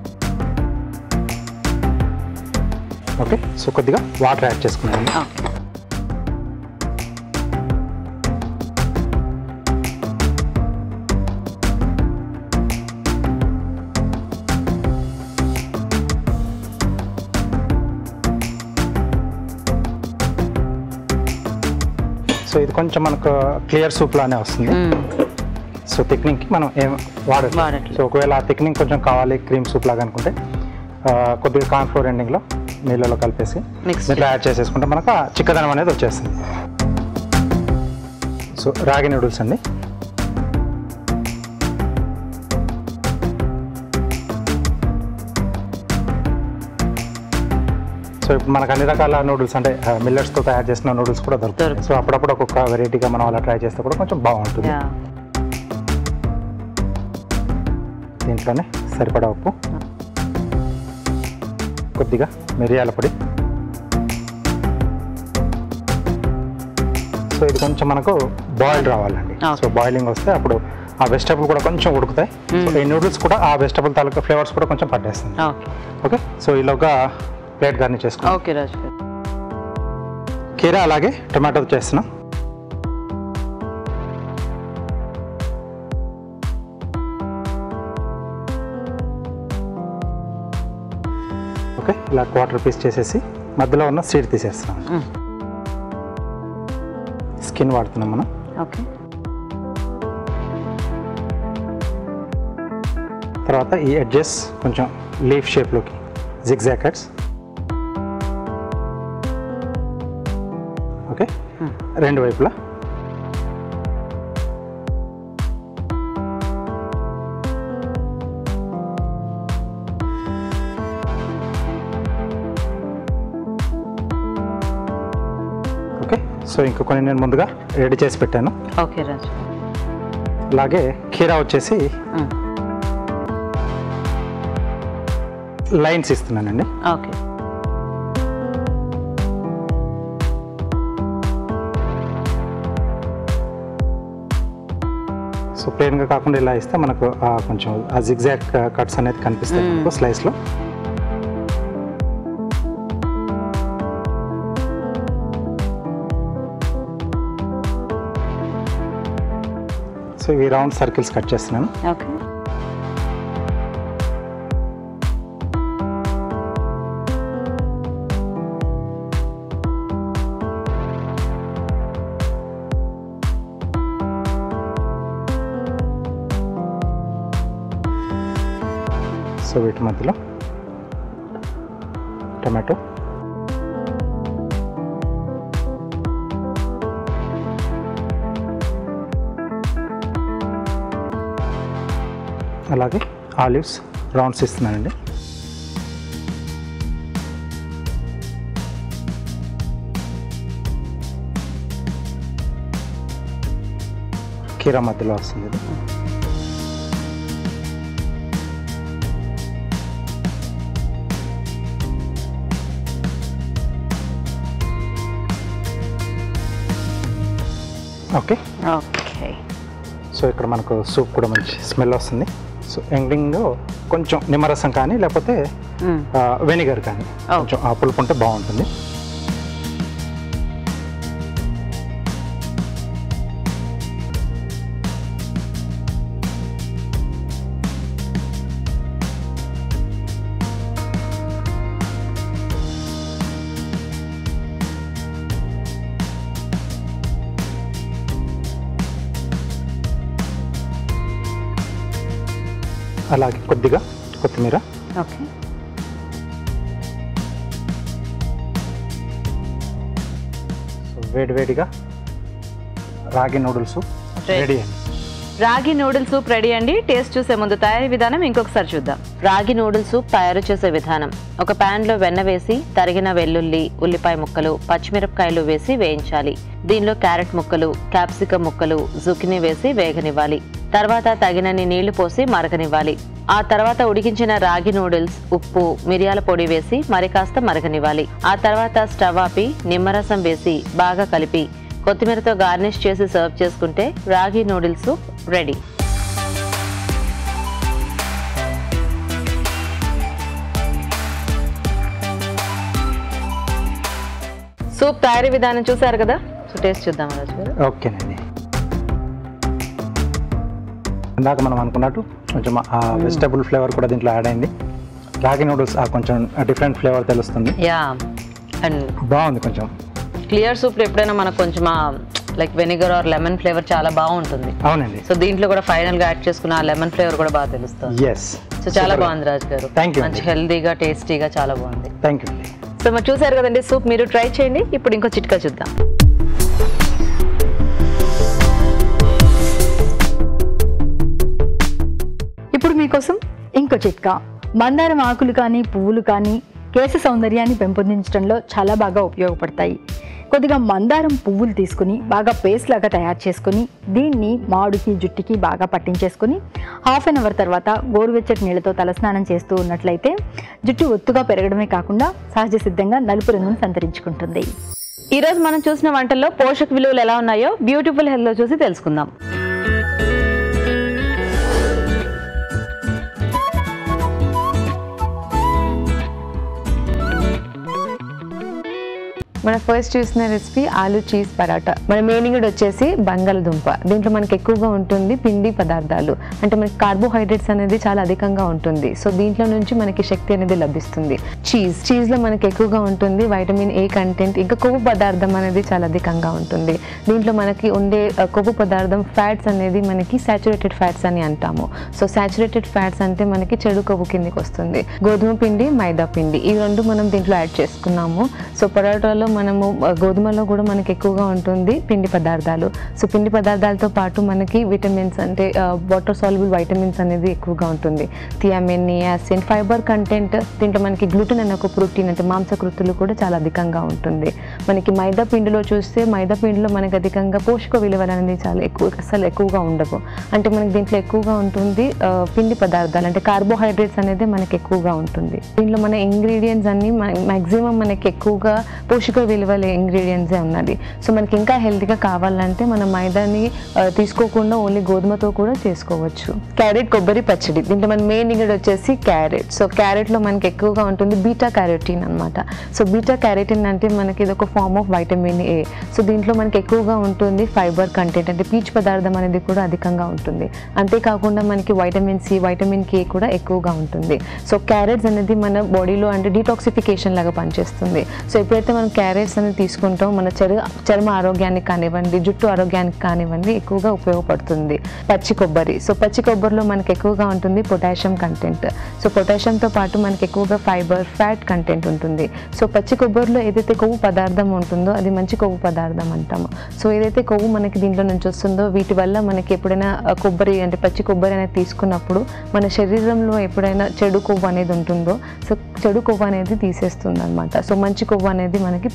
ఓకే సో కొద్దిగా వాటర్ యాడ్ చేసుకున్నాను ఓకే సో ఇది కొంచెం మనకు క్లియర్ సూప్ లానే వస్తుంది సో థిక్నింగ్కి మనం ఏం వాడట్లేదు వాడట్లేదు. సో ఒకవేళ ఆ థిక్నింగ్ కొంచెం కావాలి క్రీమ్ సూప్ లాగా అనుకుంటే ఆ, కొద్దిగా కార్న్ ఫ్లోర్ ఎండింగ్లో నీళ్ళలో కలిపేసి Mix దీంట్లో యాడ్ చేసేసుకుంటే మనకు ఆ చిక్కదనం అనేది వచ్చేస్తుంది సో రాగి నూడిల్స్ అండి సో ఇప్పుడు మనకు అన్ని రకాల నూడిల్స్ అంటే మిల్లెట్స్తో తయారు చేసిన నూడిల్స్ కూడా దొరుకుతాయి దొరుకుతాయి. సో అప్పుడప్పుడు ఒక్కొక్క వెరైటీగా మనం అలా ట్రై చేస్తే కూడా కొంచెం బాగుంటుంది యా దీంట్లోనే సరిపడా ఉప్పు కొద్దిగా మిరియాల పొడి సో ఇది కొంచెం మనకు బాయిల్ రావాలండి Okay. సో బాయిలింగ్ వస్తే అప్పుడు ఆ వెజిటబుల్ కూడా కొంచెం ఉడుకుతాయి సో ఈ నూడిల్స్ కూడా ఆ వెజిటబుల్ తాలూకా ఫ్లేవర్స్ కూడా కొంచెం పట్టేస్తుంది ఓకే ఓకే సో ఈలోగా ప్లేట్ గార్ని చేసుకున్నాం ఓకే రాజు గారు కీరా అలాగే టొమాటో చేస్తున్నాం ఓకే ఇలా క్వార్టర్ పీస్ చేసేసి మధ్యలో ఉన్న సీడ్ తీసేస్తున్నాం మ్మ్. స్కిన్ వాడుతున్నాం మనం ఓకే తర్వాత ఈ ఎడ్జెస్ కొంచెం లీఫ్ షేప్లోకి జిగ్జాకెట్స్ ఓకే రెండు వైపులా ఓకే సో ఇంకా కొన్ని నేను ముందుగా రెడీ చేసి పెట్టాను ఓకే రాజు అలాగే కీరా వచ్చేసి మ్మ్. లైన్స్ ఇస్తున్నానండి ఓకే సో ప్లెయిన్గా కాకుండా ఇలా ఇస్తే మనకు ఆ కొంచెం ఆ జిగ్జాక్ కట్స్ అనేది కనిపిస్తాయి మ్మ్. మనకు స్లైస్లో సో ఇవి రౌండ్ సర్కిల్స్ కట్ చేస్తున్నాను ఓకే సో వీటి మధ్యలో టమాటో అలాగే ఆలివ్స్ రౌండ్స్ ఇస్తున్నానండి కీరా మధ్యలో వస్తుంది ఇది ఓకే ఓకే సో ఇక్కడ మనకు సూప్ కూడా మంచి స్మెల్ వస్తుంది సో ఎండింగ్ కొంచెం నిమ్మరసం కానీ లేకపోతే వెనిగర్ కానీ కొంచెం ఆ పులుపు ఉంటే బాగుంటుంది అలాగే కొద్దిగా కొత్తిమీర ఓకే సో వేడివేడిగా రాగి నూడిల్స్ Ready. రెడీ అండి రాగి నూడిల్ సూప్ రెడీ అండి టేస్ట్ చూసే ముందు తయారీ విధానం ఇంకొకసారి చూద్దాం రాగి నూడిల్ సూప్ తయారు చేసే విధానం ఒక పాన్ లో వెన్న వేసి తరిగిన వెల్లుల్లి ఉల్లిపాయ ముక్కలు పచ్చిమిరపకాయలు వేసి వేయించాలి దీనిలో క్యారెట్ ముక్కలు క్యాప్సికం ముక్కలు జుకినీ వేసి వేగనివ్వాలి తర్వాత తగినన్ని నీళ్లు పోసి మరగనివ్వాలి ఆ తర్వాత ఉడికించిన రాగి నూడిల్స్ ఉప్పు మిరియాల పొడి వేసి మరి కాస్త మరగనివ్వాలి ఆ తర్వాత స్టవ్ ఆపి నిమ్మరసం వేసి బాగా కలిపి కొత్తిమీరతో గార్నిష్ చేసి సర్వ్ చేసుకుంటే రాగి నూడిల్స్ సూప్ రెడీ సూప్ తయారీ విధానం చూసారు కదా సో టేస్ట్ చూద్దాం రాజు గారు ఓకేనండి ఇందాక మనం అనుకున్నట్టు కొంచెం ఆ వెజిటబుల్ ఫ్లేవర్ కూడా దీంట్లో యాడ్ అయింది రాగి నూడిల్స్ ఆ కొంచెం డిఫరెంట్ ఫ్లేవర్ తెలుస్తుంది యా అండ్ బాగుంది కొంచెం క్లియర్ సూప్ ఎప్పుడైనా మనకు కొంచెం like vinegar or lemon flavour చాలా బాగుంటుంది అవునండి సో దీంట్లో కూడా ఫైనల్ గా యాడ్ చేసుకున్న ఆ లెమన్ ఫ్లేవర్ కూడా బాగా తెలుస్తుంది ఎస్ సో చాలా బాగుంది రాజు గారు Thank you మంచి అండి. హెల్దీగా టేస్టీగా చాలా బాగుంది థ్యాంక్ యూ అండి సో మరి చూసారు కదండి సూప్ మీరు ట్రై చేయండి ఇప్పుడు ఇంకో చిట్కా చూద్దాం ఇప్పుడు మీకోసం ఇంకో చిట్కా మందారం ఆకులు కానీ పువ్వులు కానీ కేశ సౌందర్యాన్ని పెంపొందించడంలో చాలా బాగా ఉపయోగపడతాయి కొద్దిగా మందారం పువ్వులు తీసుకుని బాగా పేస్ట్ లాగా తయారు చేసుకుని దీన్ని మాడుకి జుట్టుకి బాగా పట్టించేసుకుని హాఫ్ అన్ అవర్ తర్వాత గోరువెచ్చటి నీళ్ళతో తలస్నానం చేస్తూ ఉన్నట్లయితే జుట్టు ఒత్తుగా పెరగడమే కాకుండా సహజ సిద్ధంగా నలుపు రంగును సంతరించుకుంటుంది ఈ రోజు మనం చూసిన వంటల్లో పోషక విలువలు ఎలా ఉన్నాయో బ్యూటిఫుల్ హెల్త్ లో చూసి తెలుసుకుందాం మన ఫస్ట్ చూసిన రెసిపీ ఆలు చీజ్ పరాటా మన మెయిన్ ఇంగ్రీడ్ వచ్చేసి బంగాళదుంప దీంట్లో మనకి ఎక్కువగా ఉంటుంది పిండి పదార్థాలు అంటే మనకి కార్బోహైడ్రేట్స్ అనేది చాలా అధికంగా ఉంటుంది సో దీంట్లో నుంచి మనకి శక్తి అనేది లభిస్తుంది చీజ్ చీజ్ లో మనకి ఎక్కువగా ఉంటుంది వైటమిన్ ఏ కంటెంట్ ఇంకా కొవ్వు పదార్థం అనేది చాలా అధికంగా ఉంటుంది దీంట్లో మనకి ఉండే ఆ, కొవ్వు పదార్థం ఫ్యాట్స్ అనేది మనకి సాచురేటెడ్ ఫ్యాట్స్ అని అంటాము సో సాచురేటెడ్ ఫ్యాట్స్ అంటే మనకి చెడు కొవ్వు కిందకి వస్తుంది గోధుమ పిండి మైదా పిండి ఈ రెండు మనం దీంట్లో యాడ్ చేసుకున్నాము సో పరోటాలో మనము ఆ, గోధుమలో కూడా మనకి ఎక్కువగా ఉంటుంది పిండి పదార్థాలు సో పిండి పదార్థాలతో పాటు మనకి విటమిన్స్ అంటే వాటర్ సాల్యుబుల్ వైటమిన్స్ అనేది ఎక్కువగా ఉంటుంది థియామిన్ నియాసిన్ ఫైబర్ కంటెంట్ దీంట్లో మనకి గ్లూటెన్ అనే ఒక ప్రోటీన్ అంటే మాంసకృతులు కూడా చాలా అధికంగా ఉంటుంది మనకి మైదా పిండిలో చూస్తే మైదా పిండిలో మనకి అధికంగా పోషక విలువలు అనేది చాలా ఎక్కువ అసలు ఎక్కువగా ఉండవు అంటే మనకి దీంట్లో ఎక్కువగా ఉంటుంది ఆ, పిండి పదార్థాలు అంటే కార్బోహైడ్రేట్స్ అనేది మనకి ఎక్కువగా ఉంటుంది దీంట్లో మన ఇంగ్రీడియంట్స్ అన్ని మ్యాక్సిమం మనకి ఎక్కువగా పోషక విలువల ఇంగ్రీడియంట్సే ఉన్నది సో మనకి ఇంకా హెల్తీగా కావాలంటే మన మైదాని ఆ, తీసుకోకుండా ఓన్లీ గోధుమతో కూడా చేసుకోవచ్చు క్యారెట్ కొబ్బరి పచ్చడి దీంట్లో మన మెయిన్ ఇంగ్రీడియంట్ వచ్చేసి క్యారెట్ సో క్యారెట్లో మనకి ఎక్కువగా ఉంటుంది బీటా క్యారెటిన్ అనమాట సో బీటా క్యారెటిన్ అంటే మనకి ఇది ఒక form of vitamin A so దీంట్లో మనకి ఎక్కువగా ఉంటుంది ఫైబర్ కంటెంట్ అంటే పీచు పదార్థం అనేది కూడా అధికంగా ఉంటుంది అంతేకాకుండా మనకి వైటమిన్ సి వైటమిన్ కే కూడా ఎక్కువగా ఉంటుంది సో క్యారెట్స్ అనేది మన బాడీలో అంటే డీటాక్సిఫికేషన్ లాగా పనిచేస్తుంది సో ఎప్పుడైతే మనం క్యారెట్స్ అనేది తీసుకుంటాం మన చర్మ చర్మ ఆరోగ్యానికి కానివ్వండి జుట్టు ఆరోగ్యానికి కానివ్వండి ఎక్కువగా ఉపయోగపడుతుంది పచ్చి కొబ్బరి సో పచ్చి కొబ్బరిలో మనకి ఎక్కువగా ఉంటుంది పొటాషియం కంటెంట్ సో పొటాషియంతో పాటు మనకి ఎక్కువగా ఫైబర్ ఫ్యాట్ కంటెంట్ ఉంటుంది సో పచ్చి కొబ్బరిలో ఏదైతే కొవ్వు పదార్థం ఉంటుందో అది మంచి కొవ్వు పదార్థం అంటాము సో ఏదైతే కొవ్వు మనకి దీంట్లో నుంచి వస్తుందో వీటి వల్ల మనకి ఎప్పుడైనా ఆ, కొబ్బరి అంటే పచ్చి కొబ్బరి అనేది తీసుకున్నప్పుడు మన శరీరంలో ఎప్పుడైనా చెడు కొవ్వు అనేది ఉంటుందో సో చెడు కొవ్వు అనేది తీసేస్తుంది అనమాట సో మంచి కొవ్వు అనేది మనకి పెంచు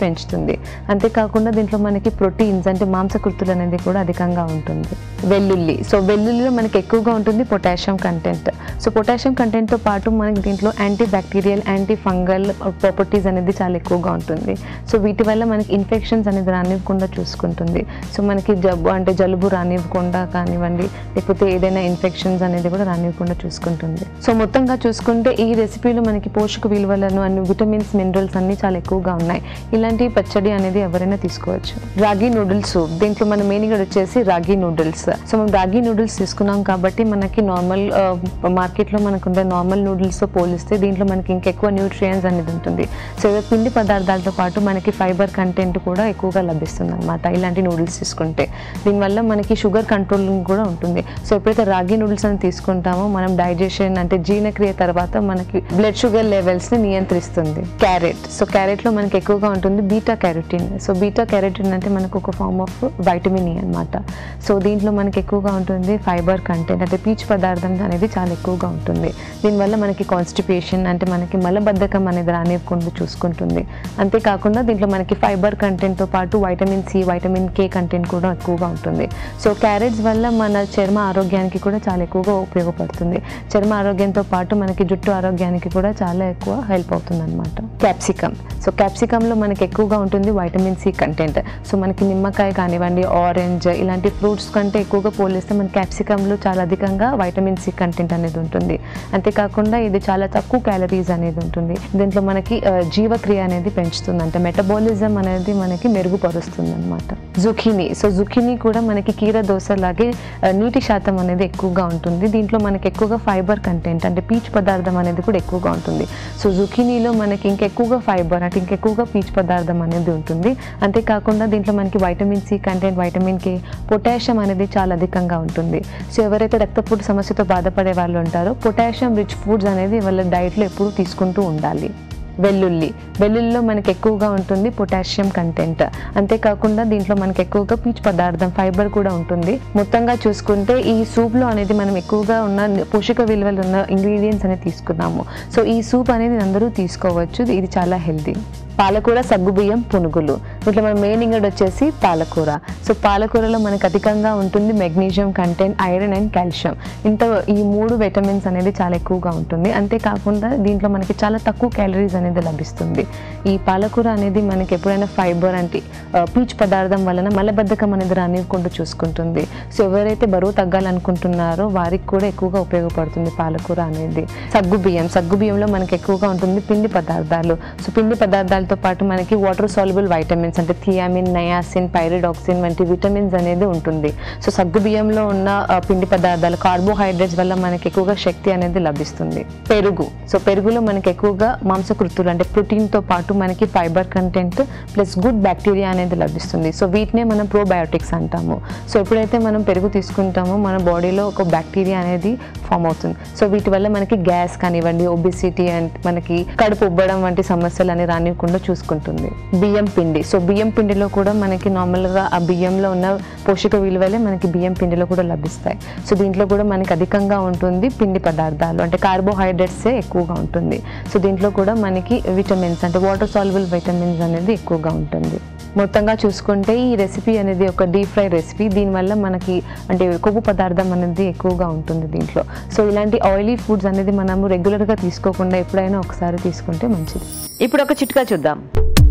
పెంచుతుంది అంతేకాకుండా దీంట్లో మనకి ప్రోటీన్స్ అంటే మాంసకృతులు అనేది కూడా అధికంగా ఉంటుంది వెల్లుల్లి సో వెల్లుల్లిలో మనకి ఎక్కువగా ఉంటుంది పొటాషియం కంటెంట్ సో పొటాషియం కంటెంట్తో పాటు మనకి దీంట్లో anti bacterial anti fungal properties అనేది చాలా ఎక్కువగా ఉంటుంది సో వీటి వల్ల మనకి ఇన్ఫెక్షన్స్ అనేది రానివ్వకుండా చూసుకుంటుంది సో మనకి జబ్బు అంటే జలుబు రానివ్వకుండా కానివ్వండి లేకపోతే ఏదైనా ఇన్ఫెక్షన్స్ అనేది కూడా రానివ్వకుండా చూసుకుంటుంది సో మొత్తంగా చూసుకుంటే ఈ రెసిపీలో మనకి పోషక విలువలను అన్ని విటమిన్స్ మినరల్స్ అన్ని చాలా ఎక్కువగా ఉన్నాయి ఇలాంటి పచ్చడి అనేది ఎవరైనా తీసుకోవచ్చు రాగి నూడిల్స్ సూప్ దీంట్లో మన మెయిన్ ఇక్కడ వచ్చేసి రాగి నూడిల్స్ సో మనం రాగి నూడిల్స్ తీసుకున్నాం కాబట్టి మనకి నార్మల్ మార్కెట్లో మనకు ఉండే నార్మల్ నూడిల్స్తో పోలిస్తే దీంట్లో మనకి ఇంకెక్కువ న్యూట్రియన్స్ అనేది ఉంటుంది సో ఇవి పిండి పదార్థాలతో పాటు మనకి ఫైబర్ కంటెంట్ కూడా ఎక్కువగా లభిస్తుంది అనమాట ఇలాంటి నూడిల్స్ తీసుకుంటే దీనివల్ల మనకి షుగర్ కంట్రోలింగ్ కూడా ఉంటుంది సో ఎప్పుడైతే రాగి నూడిల్స్ అని తీసుకుంటామో మనం డైజెషన్ అంటే జీర్ణక్రియ తర్వాత మనకి బ్లడ్ షుగర్ లెవెల్స్ ని నియంత్రిస్తుంది క్యారెట్ సో క్యారెట్ లో మనకి ఎక్కువగా ఉంటుంది beta carotene so beta carotene అంటే మనకు ఒక ఫార్మ్ ఆఫ్ వైటమిన్ ఈ అనమాట సో దీంట్లో మనకి ఎక్కువగా ఉంటుంది ఫైబర్ కంటెంట్ అంటే పీచు పదార్థం అనేది చాలా ఎక్కువగా ఉంటుంది దీనివల్ల మనకి కాన్స్టిపేషన్ అంటే మనకి మలబద్ధకం అనేది రానివ్వకుండా చూసుకుంటుంది అంతేకాకుండా దీంట్లో మనకి ఫైబర్ కంటెంట్తో పాటు vitamin C vitamin K content కూడా ఎక్కువగా ఉంటుంది సో క్యారెట్స్ వల్ల మన చర్మ ఆరోగ్యానికి కూడా చాలా ఎక్కువగా ఉపయోగపడుతుంది చర్మ ఆరోగ్యంతో పాటు మనకి జుట్టు ఆరోగ్యానికి కూడా చాలా ఎక్కువ హెల్ప్ అవుతుంది అనమాట క్యాప్సికమ్ సో క్యాప్సికంలో మనకి ఎక్కువగా ఉంటుంది వైటమిన్ సి కంటెంట్ సో మనకి నిమ్మకాయ కానివ్వండి ఆరెంజ్ ఇలాంటి ఫ్రూట్స్ కంటే ఎక్కువగా పోలిస్తే మన క్యాప్సికంలో చాలా అధికంగా వైటమిన్ సి కంటెంట్ అనేది ఉంటుంది అంతేకాకుండా ఇది చాలా తక్కువ క్యాలరీస్ అనేది ఉంటుంది దీంట్లో మనకి ఆ, జీవక్రియ అనేది పెంచుతుంది అంటే మెటబాలిజం అనేది మనకి మెరుగుపరుస్తుంది అనమాట జుఖినీ సో జుఖినీ కూడా మనకి కీర దోశ లాగే ఆ, నీటి శాతం అనేది ఎక్కువగా ఉంటుంది దీంట్లో మనకి ఎక్కువగా ఫైబర్ కంటెంట్ అంటే పీచు పదార్థం అనేది కూడా ఎక్కువగా ఉంటుంది సో జుఖినీలో మనకి ఇంకెక్కువగా ఫైబర్ అంటే ఇంకెక్కువగా పీచు పదార్థం అనేది ఉంటుంది అంతేకాకుండా దీంట్లో మనకి vitamin C content vitamin K potassium అనేది చాలా అధికంగా ఉంటుంది సో ఎవరైతే రక్తపోటు సమస్యతో బాధపడే వాళ్ళు ఉంటారో పొటాషియం రిచ్ ఫుడ్స్ అనేది వాళ్ళ డైట్లో ఎప్పుడూ తీసుకుంటూ ఉండాలి వెల్లుల్లి వెల్లుల్లిలో మనకి ఎక్కువగా ఉంటుంది పొటాషియం కంటెంట్ అంతేకాకుండా దీంట్లో మనకి ఎక్కువగా పీచు పదార్థం ఫైబర్ కూడా ఉంటుంది మొత్తంగా చూసుకుంటే ఈ సూప్లో అనేది మనం ఎక్కువగా ఉన్న పోషక విలువలు ఉన్న ఇంగ్రీడియంట్స్ అనేది తీసుకున్నాము సో ఈ సూప్ అనేది అందరూ తీసుకోవచ్చు ఇది చాలా హెల్దీ పాలకూర సగ్గుబియ్యం పునుగులు ఇట్లా మన మెయిన్ ఇంగ్రెడ్ వచ్చేసి పాలకూర సో పాలకూరలో మనకు అధికంగా ఉంటుంది magnesium content iron and calcium ఇంత ఈ మూడు విటమిన్స్ అనేది చాలా ఎక్కువగా ఉంటుంది అంతేకాకుండా దీంట్లో మనకి చాలా తక్కువ క్యాలరీస్ అనేది లభిస్తుంది ఈ పాలకూర అనేది మనకి ఎప్పుడైనా ఫైబర్ అంటే ఆ, పీచు పదార్థం వలన మలబద్ధకం అనేది రానివ్వకుండా చూసుకుంటుంది సో ఎవరైతే బరువు తగ్గాలనుకుంటున్నారో వారికి కూడా ఎక్కువగా ఉపయోగపడుతుంది పాలకూర అనేది సగ్గు బియ్యం సగ్గు బియ్యంలో మనకి ఎక్కువగా ఉంటుంది పిండి పదార్థాలు సో పిండి పదార్థాలతో పాటు మనకి వాటర్ సాల్యుబుల్ వైటమిన్స్ అంటే థియామిన్ నయాసిన్ పైరిడాక్సిన్ వంటి విటమిన్స్ అనేది ఉంటుంది సో సగ్గు బియ్యంలో ఉన్న ఆ, పిండి పదార్థాలు కార్బోహైడ్రేట్స్ వల్ల మనకి ఎక్కువగా శక్తి అనేది లభిస్తుంది పెరుగు సో పెరుగులో మనకి ఎక్కువగా మాంసకృతులు అంటే ప్రోటీన్తో పాటు మనకి fibre content plus good bacteria అనేది లభిస్తుంది సో వీటినే మనం ప్రోబయోటిక్స్ అంటాము సో ఎప్పుడైతే మనం పెరుగు తీసుకుంటామో మన బాడీలో ఒక బ్యాక్టీరియా అనేది ఫామ్ అవుతుంది సో వీటి వల్ల మనకి గ్యాస్ కానివ్వండి ఒబిసిటీ అండ్ మనకి కడుపు ఉబ్బడం వంటి సమస్యలు అని రానివ్వకుండా చూసుకుంటుంది బియ్యం పిండి సో బియ్యం పిండిలో కూడా మనకి నార్మల్గా ఆ బియ్యంలో ఉన్న పోషక విలువలే మనకి బియ్యం పిండిలో కూడా లభిస్తాయి సో దీంట్లో కూడా మనకి అధికంగా ఉంటుంది పిండి పదార్థాలు అంటే కార్బోహైడ్రేట్సే ఎక్కువగా ఉంటుంది సో దీంట్లో కూడా మనకి విటమిన్స్ అంటే వాటర్ సాల్యుబుల్ విటమిన్స్ అనేది ఎక్కువగా ఉంటుంది మొత్తంగా చూసుకుంటే ఈ రెసిపీ అనేది ఒక డీప్ ఫ్రై రెసిపీ దీనివల్ల మనకి అంటే కొవ్వు పదార్థం అనేది ఎక్కువగా ఉంటుంది దీంట్లో సో ఇలాంటి ఆయిలీ ఫుడ్స్ అనేది మనము రెగ్యులర్గా తీసుకోకుండా ఎప్పుడైనా ఒకసారి తీసుకుంటే మంచిది ఇప్పుడు ఒక చిట్కా చూద్దాం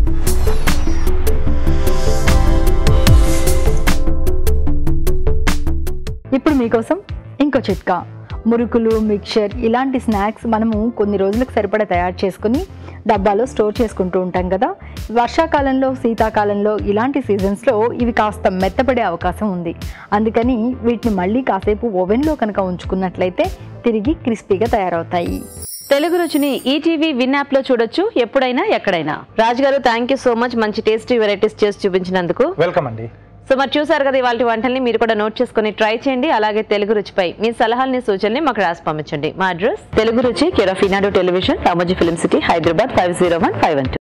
ఇప్పుడు మీకోసం ఇంకో చిట్కా మురుకులు మిక్చర్ ఇలాంటి స్నాక్స్ మనము కొన్ని రోజులకు సరిపడా తయారు చేసుకుని డబ్బాలో స్టోర్ చేసుకుంటూ ఉంటాం కదా వర్షాకాలంలో శీతాకాలంలో ఇలాంటి సీజన్స్లో ఇవి కాస్త మెత్తపడే అవకాశం ఉంది అందుకని వీటిని మళ్ళీ కాసేపు ఓవెన్లో కనుక ఉంచుకున్నట్లయితే తిరిగి క్రిస్పీగా తయారవుతాయి తెలుగు రుచిని ఈటీవీ విన్ యాప్ లో చూడొచ్చు ఎప్పుడైనా ఎక్కడైనా Raju garu thank you so much మంచి టేస్టీ వెరైటీస్ చేసి చూపించినందుకు వెల్కమ్ అండి సో మరి చూసారు కదా ఇవాళ వంటల్ని మీరు కూడా నోట్ చేసుకుని ట్రై చేయండి అలాగే తెలుగు రుచిపై మీ సలహాలని సూచనని మాకు రాసి పంపించండి మా address Telugu Ruchi care of Eenadu television Ramoji film city Hyderabad five zero one five one two